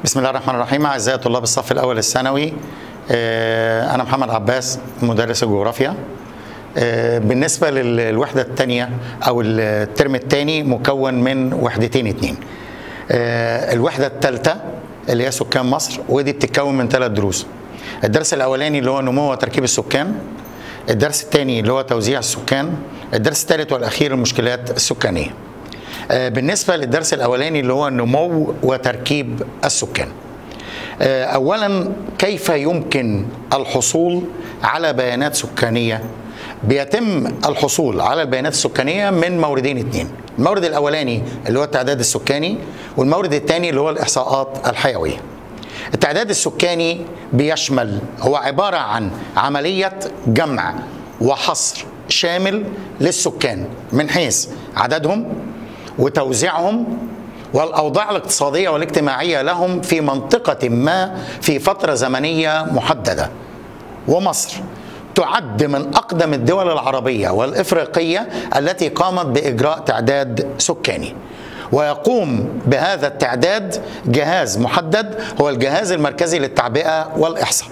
بسم الله الرحمن الرحيم اعزائي طلاب الصف الاول الثانوي آه، انا محمد عباس مدرس الجغرافيا آه، بالنسبه للوحده الثانيه او الترم الثاني مكون من وحدتين اتنين آه، الوحده الثالثه اللي هي سكان مصر ودي بتتكون من ثلاث دروس الدرس الاولاني اللي هو نمو وتركيب السكان الدرس الثاني اللي هو توزيع السكان الدرس الثالث والاخير المشكلات السكانيه آه، بالنسبه للدرس الاولاني اللي هو نمو وتركيب السكان آه، اولا كيف يمكن الحصول على بيانات سكانيه بيتم الحصول على البيانات السكانيه من موردين اثنين المورد الاولاني اللي هو التعداد السكاني والمورد الثاني اللي هو الاحصاءات الحيويه التعداد السكاني بيشمل هو عباره عن عمليه جمع وحصر شامل للسكان من حيث عددهم وتوزيعهم والاوضاع الاقتصاديه والاجتماعيه لهم في منطقه ما في فتره زمنيه محدده ومصر تعد من اقدم الدول العربيه والافريقيه التي قامت باجراء تعداد سكاني ويقوم بهذا التعداد جهاز محدد هو الجهاز المركزي للتعبئه والاحصاء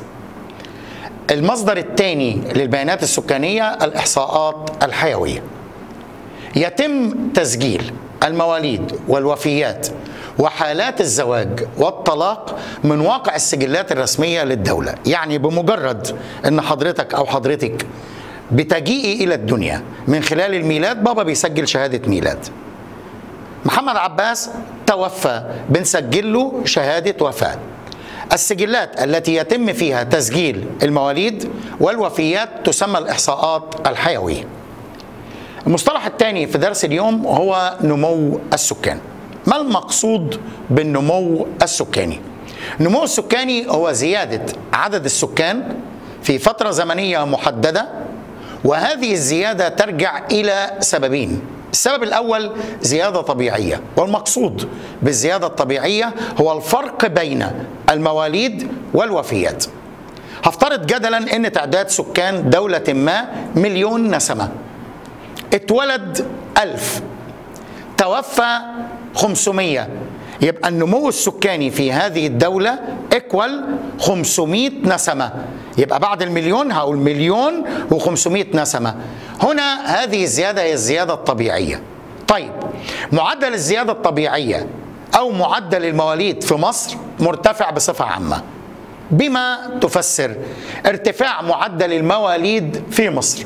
المصدر الثاني للبيانات السكانيه الاحصاءات الحيويه يتم تسجيل المواليد والوفيات وحالات الزواج والطلاق من واقع السجلات الرسميه للدوله، يعني بمجرد ان حضرتك او حضرتك بتجيئي الى الدنيا من خلال الميلاد بابا بيسجل شهاده ميلاد. محمد عباس توفى بنسجل له شهاده وفاه. السجلات التي يتم فيها تسجيل المواليد والوفيات تسمى الاحصاءات الحيويه. المصطلح الثاني في درس اليوم هو نمو السكان ما المقصود بالنمو السكاني النمو السكاني هو زيادة عدد السكان في فترة زمنية محددة وهذه الزيادة ترجع إلى سببين السبب الأول زيادة طبيعية والمقصود بالزيادة الطبيعية هو الفرق بين المواليد والوفيات هفترض جدلا أن تعداد سكان دولة ما مليون نسمة اتولد ألف توفى 500 يبقى النمو السكاني في هذه الدولة ايكوال 500 نسمة يبقى بعد المليون هقول مليون و500 نسمة هنا هذه الزيادة هي الزيادة الطبيعية طيب معدل الزيادة الطبيعية أو معدل المواليد في مصر مرتفع بصفة عامة بما تفسر ارتفاع معدل المواليد في مصر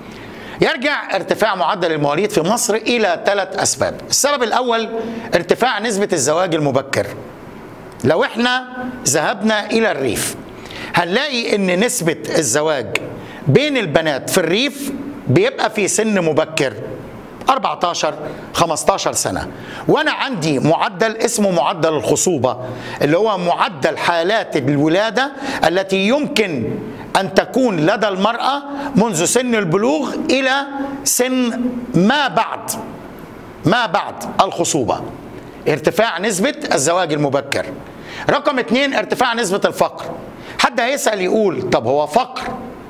يرجع ارتفاع معدل المواليد في مصر الى ثلاث اسباب السبب الاول ارتفاع نسبه الزواج المبكر لو احنا ذهبنا الى الريف هنلاقي ان نسبه الزواج بين البنات في الريف بيبقى في سن مبكر 14 15 سنة وأنا عندي معدل اسمه معدل الخصوبة اللي هو معدل حالات الولادة التي يمكن أن تكون لدى المرأة منذ سن البلوغ إلى سن ما بعد ما بعد الخصوبة ارتفاع نسبة الزواج المبكر رقم اثنين ارتفاع نسبة الفقر حد هيسأل يقول طب هو فقر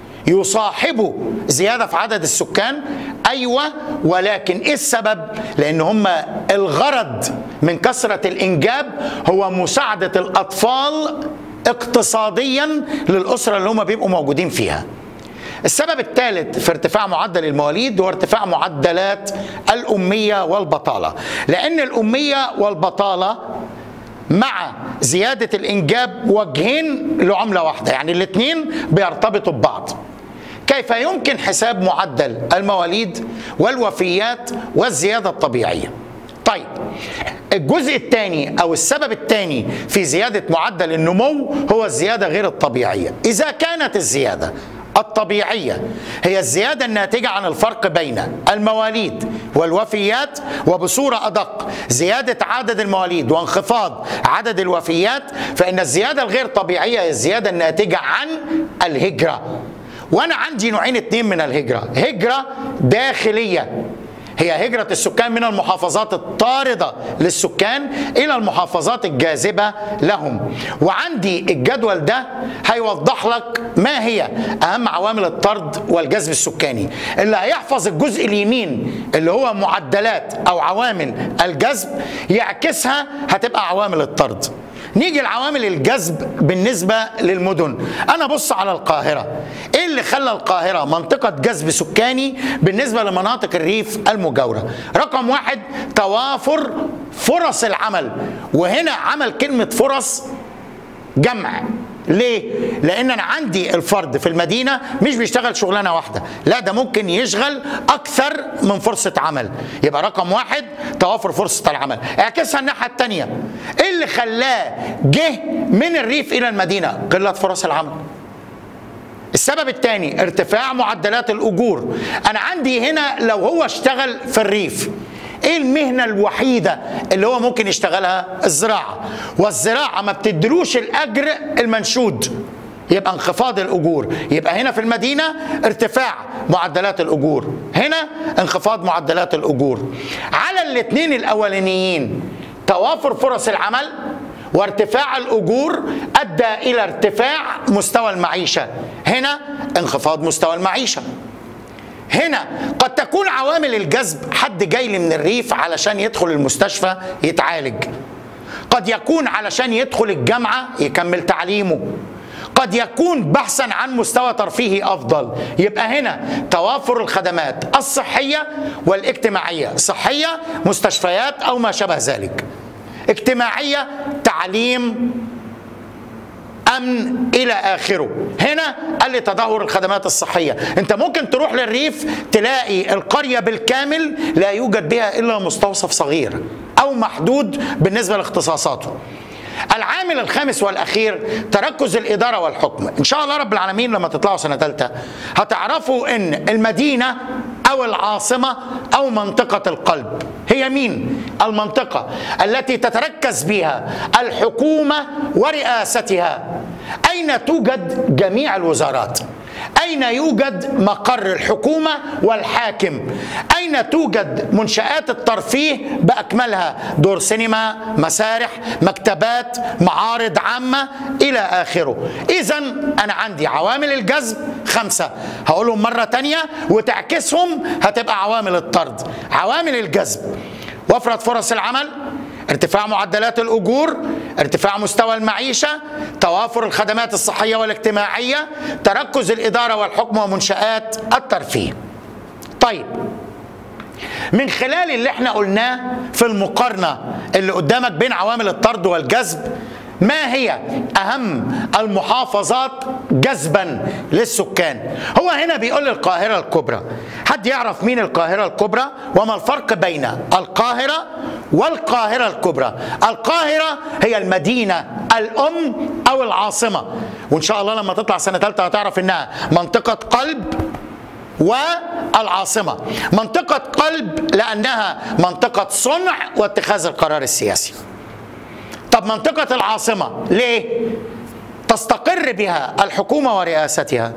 يصاحبه زيادة في عدد السكان أيوة ولكن إيه السبب لأن هم الغرض من كثرة الإنجاب هو مساعدة الأطفال اقتصاديا للأسرة اللي هم بيبقوا موجودين فيها السبب الثالث في ارتفاع معدل المواليد هو ارتفاع معدلات الأمية والبطالة لأن الأمية والبطالة مع زيادة الإنجاب وجهين لعملة واحدة يعني الاثنين بيرتبطوا ببعض كيف يمكن حساب معدل المواليد والوفيات والزيادة الطبيعية طيب الجزء الثاني او السبب الثاني في زياده معدل النمو هو الزياده غير الطبيعيه اذا كانت الزياده الطبيعيه هي الزياده الناتجه عن الفرق بين المواليد والوفيات وبصوره ادق زياده عدد المواليد وانخفاض عدد الوفيات فان الزياده الغير طبيعيه هي الزياده الناتجه عن الهجره وانا عندي نوعين اتنين من الهجره هجره داخليه هي هجرة السكان من المحافظات الطاردة للسكان إلى المحافظات الجاذبة لهم وعندي الجدول ده هيوضح لك ما هي أهم عوامل الطرد والجذب السكاني اللي هيحفظ الجزء اليمين اللي هو معدلات أو عوامل الجذب يعكسها هتبقى عوامل الطرد نيجي لعوامل الجذب بالنسبة للمدن أنا بص على القاهرة إيه اللي خلى القاهرة منطقة جذب سكاني بالنسبة لمناطق الريف المجاورة رقم واحد توافر فرص العمل وهنا عمل كلمة فرص جمع ليه؟ لأن أنا عندي الفرد في المدينة مش بيشتغل شغلانة واحدة، لا ده ممكن يشغل أكثر من فرصة عمل، يبقى رقم واحد توافر فرصة العمل، اعكسها الناحية التانية، إيه اللي خلاه جه من الريف إلى المدينة؟ قلة فرص العمل. السبب الثاني ارتفاع معدلات الأجور، أنا عندي هنا لو هو اشتغل في الريف ايه المهنة الوحيدة اللي هو ممكن يشتغلها الزراعة والزراعة ما بتدلوش الأجر المنشود يبقى انخفاض الأجور يبقى هنا في المدينة ارتفاع معدلات الأجور هنا انخفاض معدلات الأجور على الاثنين الأولانيين توافر فرص العمل وارتفاع الأجور أدى إلى ارتفاع مستوى المعيشة هنا انخفاض مستوى المعيشة هنا قد تكون عوامل الجذب حد جاي لي من الريف علشان يدخل المستشفى يتعالج قد يكون علشان يدخل الجامعة يكمل تعليمه قد يكون بحثا عن مستوى ترفيهي افضل يبقى هنا توافر الخدمات الصحيه والاجتماعيه صحيه مستشفيات او ما شابه ذلك اجتماعيه تعليم امن الى اخره هنا قال لي تدهور الخدمات الصحيه انت ممكن تروح للريف تلاقي القريه بالكامل لا يوجد بها الا مستوصف صغير او محدود بالنسبه لاختصاصاته العامل الخامس والاخير تركز الاداره والحكم ان شاء الله رب العالمين لما تطلعوا سنه ثالثه هتعرفوا ان المدينه او العاصمه او منطقه القلب هي مين المنطقه التي تتركز بها الحكومه ورئاستها اين توجد جميع الوزارات أين يوجد مقر الحكومة والحاكم أين توجد منشآت الترفيه بأكملها دور سينما مسارح مكتبات معارض عامة إلى آخره إذا أنا عندي عوامل الجذب خمسة هقولهم مرة تانية وتعكسهم هتبقى عوامل الطرد عوامل الجذب وفرة فرص العمل ارتفاع معدلات الاجور ارتفاع مستوى المعيشه توافر الخدمات الصحيه والاجتماعيه تركز الاداره والحكم ومنشات الترفيه طيب من خلال اللي احنا قلناه في المقارنه اللي قدامك بين عوامل الطرد والجذب ما هي اهم المحافظات جذبا للسكان هو هنا بيقول القاهره الكبرى حد يعرف مين القاهره الكبرى وما الفرق بين القاهره والقاهره الكبرى القاهره هي المدينه الام او العاصمه وان شاء الله لما تطلع سنه ثالثه هتعرف انها منطقه قلب والعاصمه منطقه قلب لانها منطقه صنع واتخاذ القرار السياسي طب منطقة العاصمة ليه؟ تستقر بها الحكومة ورئاستها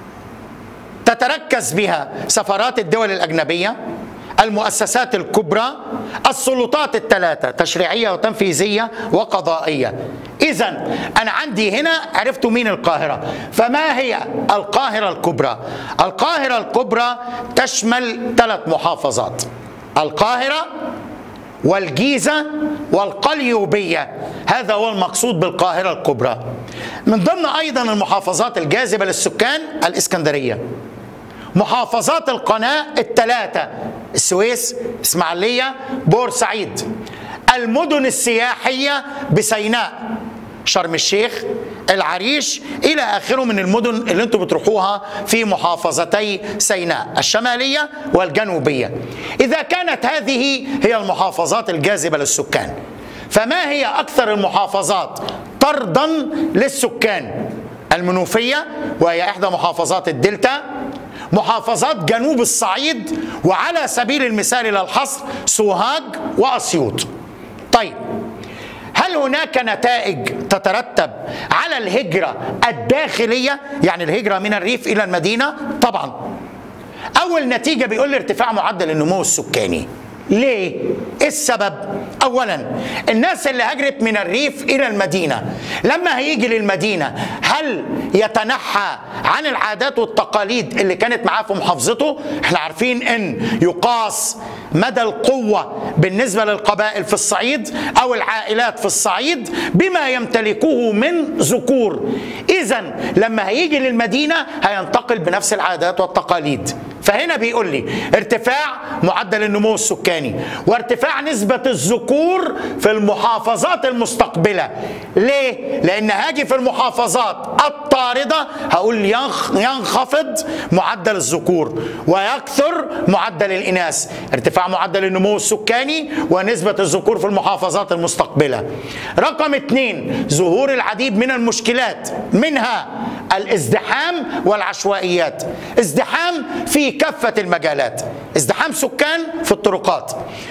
تتركز بها سفارات الدول الأجنبية المؤسسات الكبرى السلطات الثلاثة تشريعية وتنفيذية وقضائية إذا أنا عندي هنا عرفت مين القاهرة فما هي القاهرة الكبرى القاهرة الكبرى تشمل ثلاث محافظات القاهرة والجيزة والقليوبية هذا هو المقصود بالقاهرة الكبرى من ضمن أيضا المحافظات الجاذبة للسكان الإسكندرية محافظات القناة الثلاثة السويس إسماعيلية بورسعيد المدن السياحية بسيناء شرم الشيخ العريش الى اخره من المدن اللي انتم بتروحوها في محافظتي سيناء الشماليه والجنوبيه. اذا كانت هذه هي المحافظات الجاذبه للسكان فما هي اكثر المحافظات طردا للسكان؟ المنوفيه وهي احدى محافظات الدلتا محافظات جنوب الصعيد وعلى سبيل المثال الى الحصر سوهاج واسيوط. طيب هل هناك نتائج تترتب على الهجرة الداخلية يعني الهجرة من الريف إلى المدينة طبعا أول نتيجة بيقول لي ارتفاع معدل النمو السكاني ليه؟ ايه السبب؟ اولا الناس اللي هجرت من الريف الى المدينه لما هيجي للمدينه هل يتنحى عن العادات والتقاليد اللي كانت معاه في محافظته؟ احنا عارفين ان يقاس مدى القوه بالنسبه للقبائل في الصعيد او العائلات في الصعيد بما يمتلكه من ذكور. اذا لما هيجي للمدينه هينتقل بنفس العادات والتقاليد. فهنا بيقول لي ارتفاع معدل النمو السكاني وارتفاع نسبة الذكور في المحافظات المستقبلة ليه؟ لأن هاجي في المحافظات الطاردة هقول ينخفض معدل الذكور ويكثر معدل الإناث ارتفاع معدل النمو السكاني ونسبة الذكور في المحافظات المستقبلة رقم اثنين ظهور العديد من المشكلات منها الازدحام والعشوائيات ازدحام في كافة المجالات ازدحام سكان في الطرقات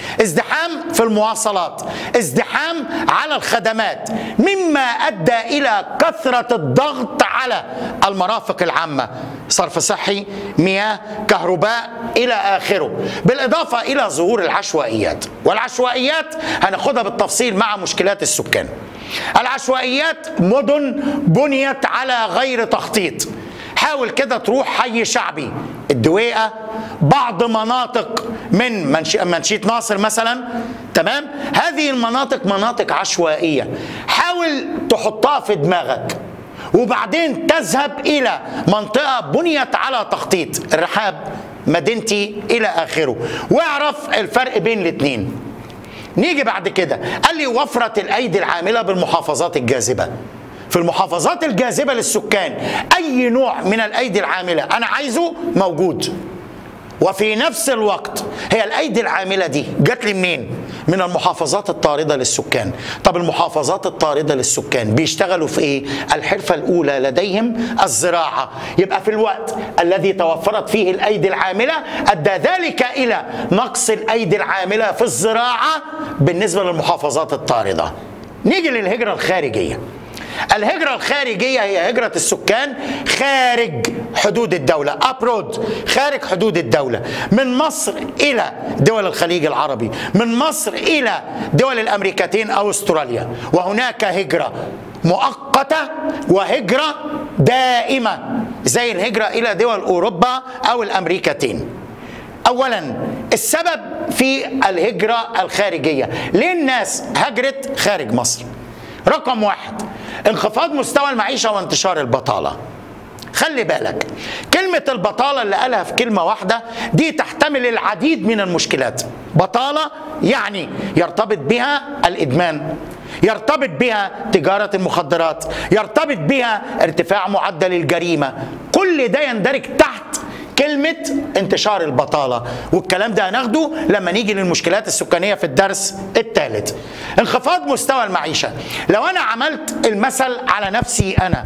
ازدحام في المواصلات ازدحام على الخدمات مما أدى إلى كثرة الضغط على المرافق العامة صرف صحي مياه كهرباء إلى آخره بالإضافة إلى ظهور العشوائيات والعشوائيات هناخدها بالتفصيل مع مشكلات السكان العشوائيات مدن بنيت على غير تخطيط حاول كده تروح حي شعبي الدويقه بعض مناطق من منشيه ناصر مثلا تمام هذه المناطق مناطق عشوائيه حاول تحطها في دماغك وبعدين تذهب الى منطقه بنيت على تخطيط الرحاب مدينتي الى اخره واعرف الفرق بين الاثنين نيجي بعد كده قال لي وفرة الأيدي العاملة بالمحافظات الجاذبة في المحافظات الجاذبة للسكان أي نوع من الأيدي العاملة أنا عايزه موجود وفي نفس الوقت هي الايدي العامله دي جات لي منين من المحافظات الطارده للسكان طب المحافظات الطارده للسكان بيشتغلوا في ايه الحرفه الاولى لديهم الزراعه يبقى في الوقت الذي توفرت فيه الايدي العامله ادى ذلك الى نقص الايدي العامله في الزراعه بالنسبه للمحافظات الطارده نيجي للهجره الخارجيه الهجرة الخارجية هي هجرة السكان خارج حدود الدولة أبرود خارج حدود الدولة من مصر إلى دول الخليج العربي من مصر إلى دول الأمريكتين أو أستراليا وهناك هجرة مؤقتة وهجرة دائمة زي الهجرة إلى دول أوروبا أو الأمريكتين اولا السبب في الهجره الخارجيه ليه الناس هجرت خارج مصر رقم واحد انخفاض مستوى المعيشه وانتشار البطاله خلي بالك كلمة البطالة اللي قالها في كلمة واحدة دي تحتمل العديد من المشكلات بطالة يعني يرتبط بها الإدمان يرتبط بها تجارة المخدرات يرتبط بها ارتفاع معدل الجريمة كل ده يندرج تحت كلمة انتشار البطالة والكلام ده هناخده لما نيجي للمشكلات السكانية في الدرس الثالث انخفاض مستوى المعيشة لو أنا عملت المثل على نفسي أنا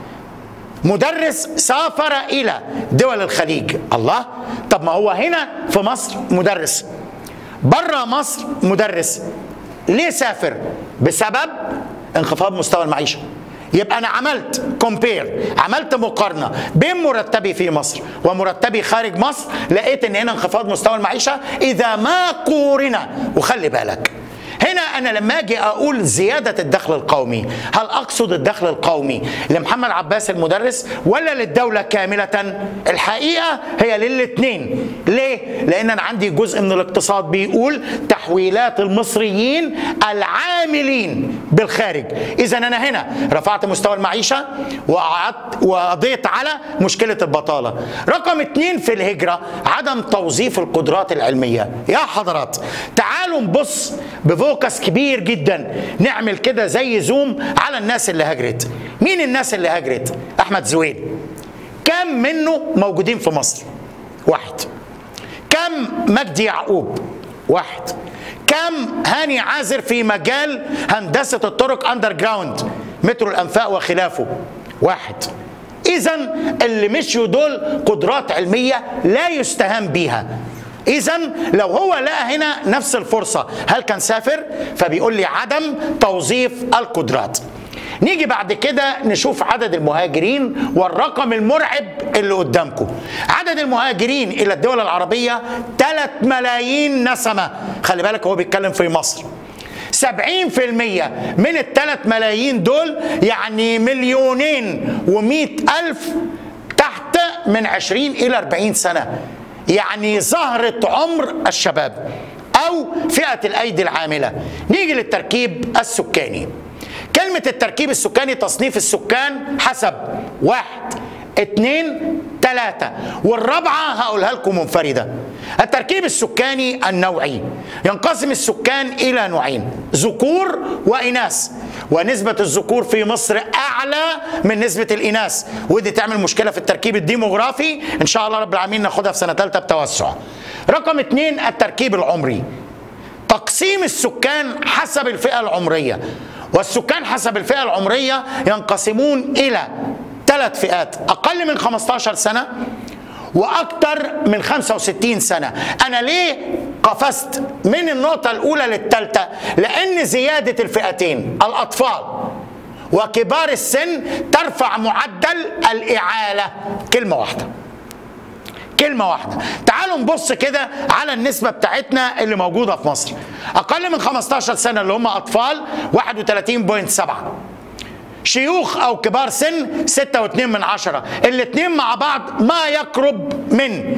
مدرس سافر إلى دول الخليج الله طب ما هو هنا في مصر مدرس بره مصر مدرس ليه سافر بسبب انخفاض مستوى المعيشه يبقى انا عملت كومبير عملت مقارنه بين مرتبي في مصر ومرتبي خارج مصر لقيت ان هنا انخفاض مستوى المعيشه اذا ما قورن وخلي بالك هنا انا لما اجي اقول زياده الدخل القومي هل اقصد الدخل القومي لمحمد عباس المدرس ولا للدوله كامله الحقيقه هي للاثنين ليه لان انا عندي جزء من الاقتصاد بيقول تحويلات المصريين العاملين بالخارج اذا انا هنا رفعت مستوى المعيشه وقعدت وقضيت على مشكله البطاله رقم اثنين في الهجره عدم توظيف القدرات العلميه يا حضرات تعالوا نبص بفوكس كبير جدا نعمل كده زي زوم على الناس اللي هجرت مين الناس اللي هجرت احمد زويل كم منه موجودين في مصر واحد كم مجدي يعقوب واحد كم هاني عازر في مجال هندسة الطرق أندر جراوند مترو الأنفاق وخلافه واحد إذا اللي مشيوا دول قدرات علمية لا يستهان بيها إذا لو هو لقى هنا نفس الفرصة هل كان سافر؟ فبيقول لي عدم توظيف القدرات نيجي بعد كده نشوف عدد المهاجرين والرقم المرعب اللي قدامكم عدد المهاجرين الى الدول العربيه 3 ملايين نسمه خلي بالك هو بيتكلم في مصر 70% من الثلاث ملايين دول يعني مليونين ومئة ألف تحت من 20 إلى 40 سنة يعني زهرة عمر الشباب أو فئة الأيدي العاملة نيجي للتركيب السكاني كلمة التركيب السكاني تصنيف السكان حسب واحد اتنين تلاتة والرابعة هقولها لكم منفردة التركيب السكاني النوعي ينقسم السكان إلى نوعين ذكور وإناث ونسبة الذكور في مصر أعلى من نسبة الإناث ودي تعمل مشكلة في التركيب الديموغرافي إن شاء الله رب العالمين ناخدها في سنة ثالثة بتوسع رقم اتنين التركيب العمري تقسيم السكان حسب الفئة العمرية والسكان حسب الفئة العمرية ينقسمون إلى ثلاث فئات أقل من 15 سنة وأكثر من 65 سنة أنا ليه قفزت من النقطة الأولى للثالثة لأن زيادة الفئتين الأطفال وكبار السن ترفع معدل الإعالة كلمة واحدة كلمة واحدة تعالوا نبص كده على النسبة بتاعتنا اللي موجودة في مصر أقل من 15 سنة اللي هم أطفال 31.7 شيوخ او كبار سن 6.2 من عشرة الاثنين مع بعض ما يقرب من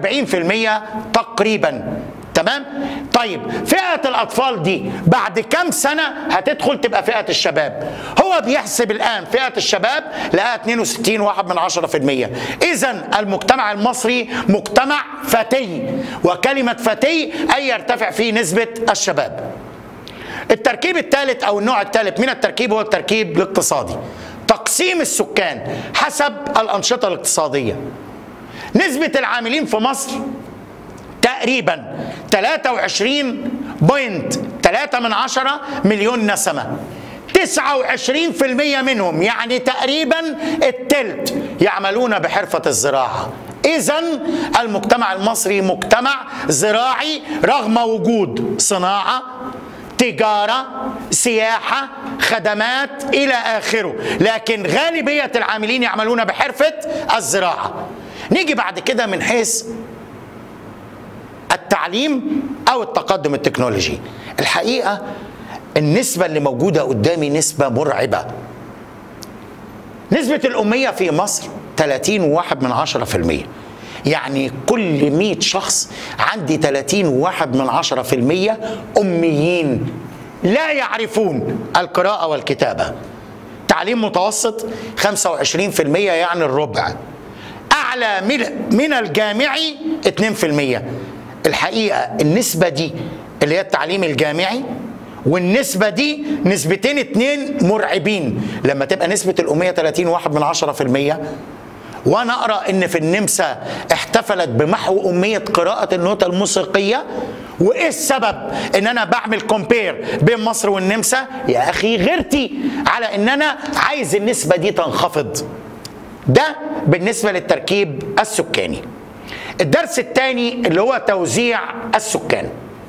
40% تقريبا تمام طيب فئة الأطفال دي بعد كم سنة هتدخل تبقى فئة الشباب هو بيحسب الآن فئة الشباب لقاها 62 واحد من عشرة في المية إذا المجتمع المصري مجتمع فتي وكلمة فتي أي يرتفع فيه نسبة الشباب التركيب الثالث او النوع الثالث من التركيب هو التركيب الاقتصادي تقسيم السكان حسب الانشطه الاقتصاديه نسبه العاملين في مصر تقريبا 23.3 من عشرة مليون نسمة 29% منهم يعني تقريبا التلت يعملون بحرفة الزراعة إذا المجتمع المصري مجتمع زراعي رغم وجود صناعة تجارة سياحة خدمات إلى آخره لكن غالبية العاملين يعملون بحرفة الزراعة نيجي بعد كده من حيث التعليم أو التقدم التكنولوجي الحقيقة النسبة اللي موجودة قدامي نسبة مرعبة نسبة الأمية في مصر 30 واحد من عشرة في المية يعني كل 100 شخص عندي 30 واحد من عشرة في المية أميين لا يعرفون القراءة والكتابة تعليم متوسط 25% يعني الربع أعلى من الجامعي 2% الحقيقة النسبة دي اللي هي التعليم الجامعي والنسبة دي نسبتين اتنين مرعبين لما تبقى نسبة الأمية 30 واحد من عشرة في المية وانا اقرا ان في النمسا احتفلت بمحو اميه قراءه النوتة الموسيقيه وايه السبب ان انا بعمل كومبير بين مصر والنمسا يا اخي غيرتي على ان انا عايز النسبه دي تنخفض ده بالنسبه للتركيب السكاني الدرس الثاني اللي هو توزيع السكان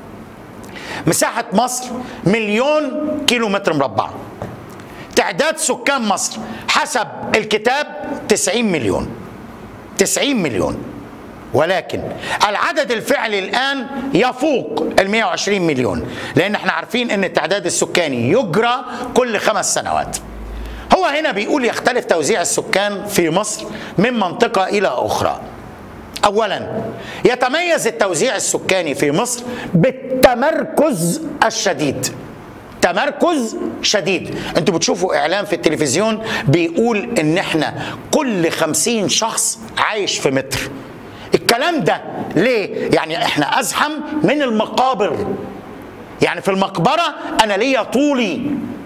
مساحه مصر مليون كيلو متر مربع تعداد سكان مصر حسب الكتاب 90 مليون 90 مليون ولكن العدد الفعلي الآن يفوق ال 120 مليون لأن احنا عارفين أن التعداد السكاني يجرى كل خمس سنوات هو هنا بيقول يختلف توزيع السكان في مصر من منطقة إلى أخرى اولا يتميز التوزيع السكاني في مصر بالتمركز الشديد تمركز شديد انتوا بتشوفوا اعلان في التلفزيون بيقول ان احنا كل خمسين شخص عايش في متر الكلام ده ليه يعني احنا ازحم من المقابر يعني في المقبرة انا ليا طولي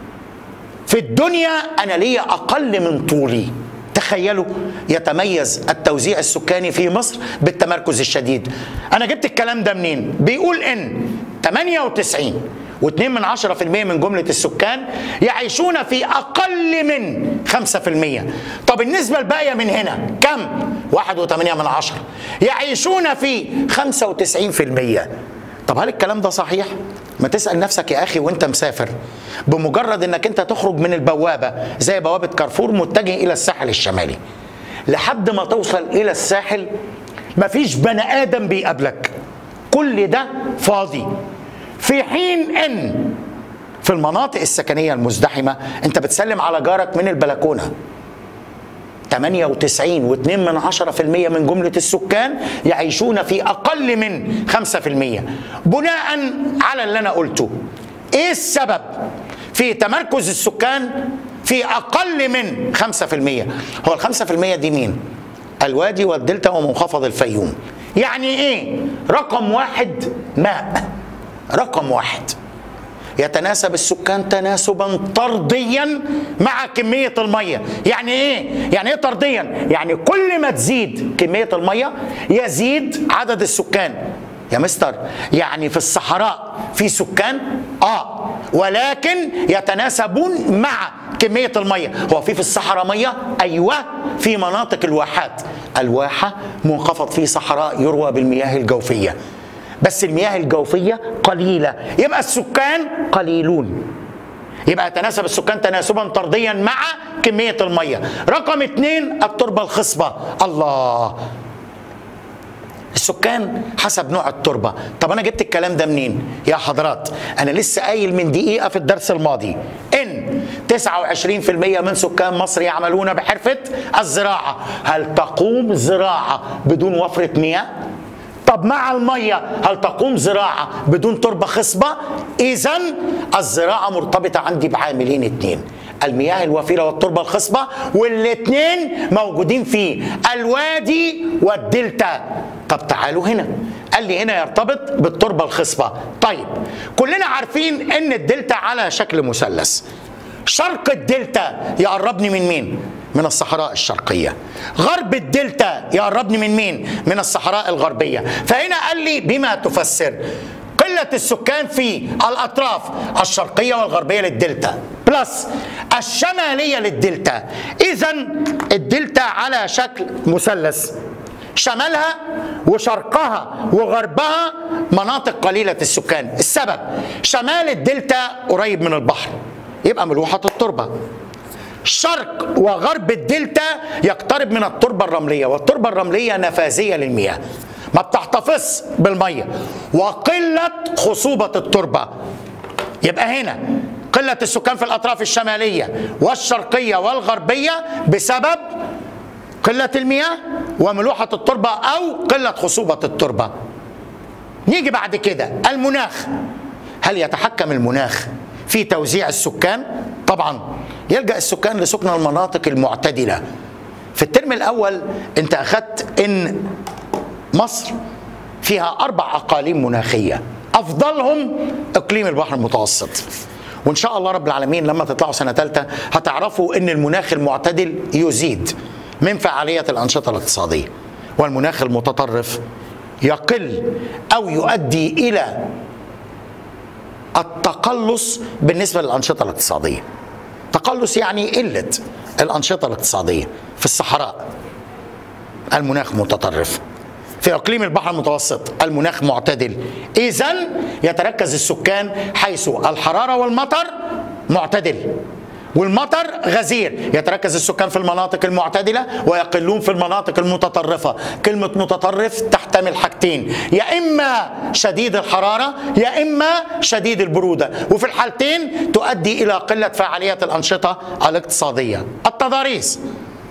في الدنيا انا ليا اقل من طولي تخيلوا يتميز التوزيع السكاني في مصر بالتمركز الشديد انا جبت الكلام ده منين بيقول ان 98 و2 من 10% من جملة السكان يعيشون في أقل من 5% طب النسبة الباقية من هنا كم؟ 1.8 من 10 يعيشون في 95% طب هل الكلام ده صحيح؟ ما تسال نفسك يا اخي وانت مسافر بمجرد انك انت تخرج من البوابه زي بوابه كارفور متجه الى الساحل الشمالي لحد ما توصل الى الساحل مفيش بني ادم بيقابلك كل ده فاضي في حين ان في المناطق السكنيه المزدحمه انت بتسلم على جارك من البلكونه 98 و2 من 10% من جملة السكان يعيشون في أقل من 5% بناء على اللي أنا قلته إيه السبب في تمركز السكان في أقل من 5% هو ال 5% دي مين؟ الوادي والدلتا ومنخفض الفيوم يعني إيه؟ رقم واحد ماء رقم واحد يتناسب السكان تناسبا طرديا مع كمية المية يعني ايه؟ يعني ايه طرديا؟ يعني كل ما تزيد كمية المية يزيد عدد السكان يا مستر يعني في الصحراء في سكان اه ولكن يتناسبون مع كمية المية هو في في الصحراء مية أيوة في مناطق الواحات الواحة منخفض في صحراء يروى بالمياه الجوفية بس المياه الجوفية قليلة يبقى السكان قليلون يبقى يتناسب السكان تناسبا طرديا مع كمية المية رقم اتنين التربة الخصبة الله السكان حسب نوع التربة طب أنا جبت الكلام ده منين يا حضرات أنا لسه قايل من دقيقة في الدرس الماضي إن 29% من سكان مصر يعملون بحرفة الزراعة هل تقوم زراعة بدون وفرة مياه طب مع الميه هل تقوم زراعه بدون تربه خصبه؟ اذا الزراعه مرتبطه عندي بعاملين اتنين المياه الوفيره والتربه الخصبه والاثنين موجودين في الوادي والدلتا طب تعالوا هنا قال لي هنا يرتبط بالتربه الخصبه طيب كلنا عارفين ان الدلتا على شكل مثلث شرق الدلتا يقربني من مين من الصحراء الشرقية غرب الدلتا يقربني من مين من الصحراء الغربية فهنا قال لي بما تفسر قلة السكان في الأطراف الشرقية والغربية للدلتا بلس الشمالية للدلتا إذا الدلتا على شكل مثلث شمالها وشرقها وغربها مناطق قليلة السكان السبب شمال الدلتا قريب من البحر يبقى ملوحة التربة شرق وغرب الدلتا يقترب من التربة الرملية والتربة الرملية نفاذية للمياه ما بتحتفظ بالمية وقلة خصوبة التربة يبقى هنا قلة السكان في الأطراف الشمالية والشرقية والغربية بسبب قلة المياه وملوحة التربة أو قلة خصوبة التربة نيجي بعد كده المناخ هل يتحكم المناخ في توزيع السكان طبعا يلجا السكان لسكن المناطق المعتدله في الترم الاول انت اخذت ان مصر فيها اربع اقاليم مناخيه افضلهم اقليم البحر المتوسط وان شاء الله رب العالمين لما تطلعوا سنه ثالثه هتعرفوا ان المناخ المعتدل يزيد من فعاليه الانشطه الاقتصاديه والمناخ المتطرف يقل او يؤدي الى التقلص بالنسبه للانشطه الاقتصاديه تقلص يعني قله الانشطه الاقتصاديه في الصحراء المناخ متطرف في اقليم البحر المتوسط المناخ معتدل اذا يتركز السكان حيث الحراره والمطر معتدل والمطر غزير يتركز السكان في المناطق المعتدلة ويقلون في المناطق المتطرفة كلمة متطرف تحتمل حاجتين يا إما شديد الحرارة يا إما شديد البرودة وفي الحالتين تؤدي إلى قلة فعالية الأنشطة الاقتصادية التضاريس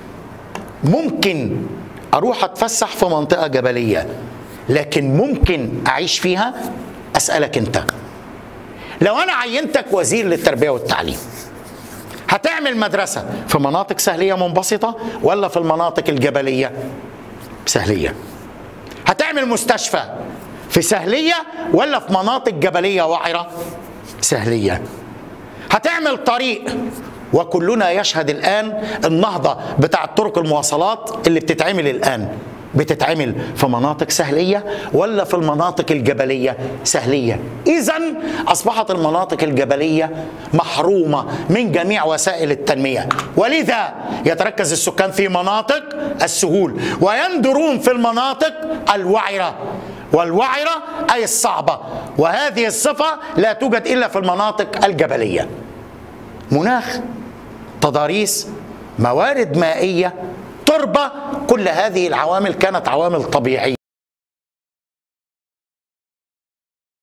ممكن أروح أتفسح في منطقة جبلية لكن ممكن أعيش فيها أسألك أنت لو أنا عينتك وزير للتربية والتعليم هتعمل مدرسة في مناطق سهلية منبسطة ولا في المناطق الجبلية سهلية هتعمل مستشفى في سهلية ولا في مناطق جبلية وعرة سهلية هتعمل طريق وكلنا يشهد الآن النهضة بتاع طرق المواصلات اللي بتتعمل الآن بتتعمل في مناطق سهلية ولا في المناطق الجبلية سهلية إذا أصبحت المناطق الجبلية محرومة من جميع وسائل التنمية ولذا يتركز السكان في مناطق السهول ويندرون في المناطق الوعرة والوعرة أي الصعبة وهذه الصفة لا توجد إلا في المناطق الجبلية مناخ تضاريس موارد مائية تربة كل هذه العوامل كانت عوامل طبيعية